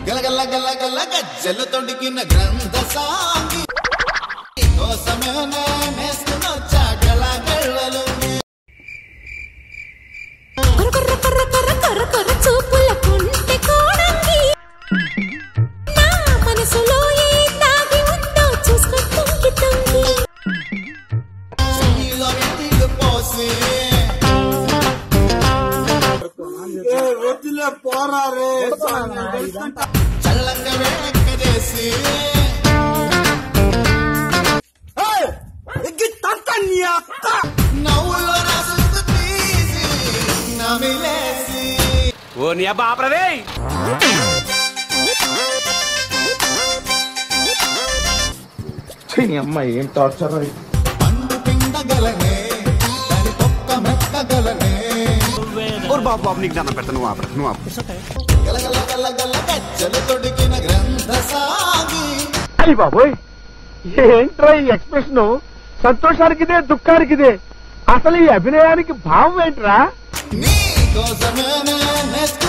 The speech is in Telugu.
గలగల్ల గల్ల గల్ల గజ్జలు తొడిగిన గ్రంథ సాంగి కోసమేనే నేస్తున్నొచ్చా గలగళ్ళలు కొర్ర కొర్ర కొర్ర కొర్ర కొర్ర చూపుల కుంటి కోడంగి నా మనసులో ఏ దాగి ఉందో చూసుకో తుంగి తుంగి చెయ్యిలో నీళ్ళు పోసి చల్లంగా వేడెక్కదేసి నవ్వులో రాసుకు తీసి నమిలేసి ఓ నీ అబ్బా ఆపరదే అమ్మాయి ఏం టార్చర్ పండు పిండగలనే దాని తొక్క మెక్కగలనే ఓర్ బాబు బాబు నీకు దండం పెడతా నువ్వు ఆపరా నువ్వు ఆపు గలగల గల్ల గల్ల గజ్జలు తొడిగిన గ్రంథ సాగి అయ్యి బాబోయ్ ఏంట్రా ఈ ఎక్స్ప్రెషన్ సంతోషానికిదే దుఃఖానికిదే అసలు ఈ అభినయానికి భావం ఏంట్రా నీ కోసమేనే నేస్తూ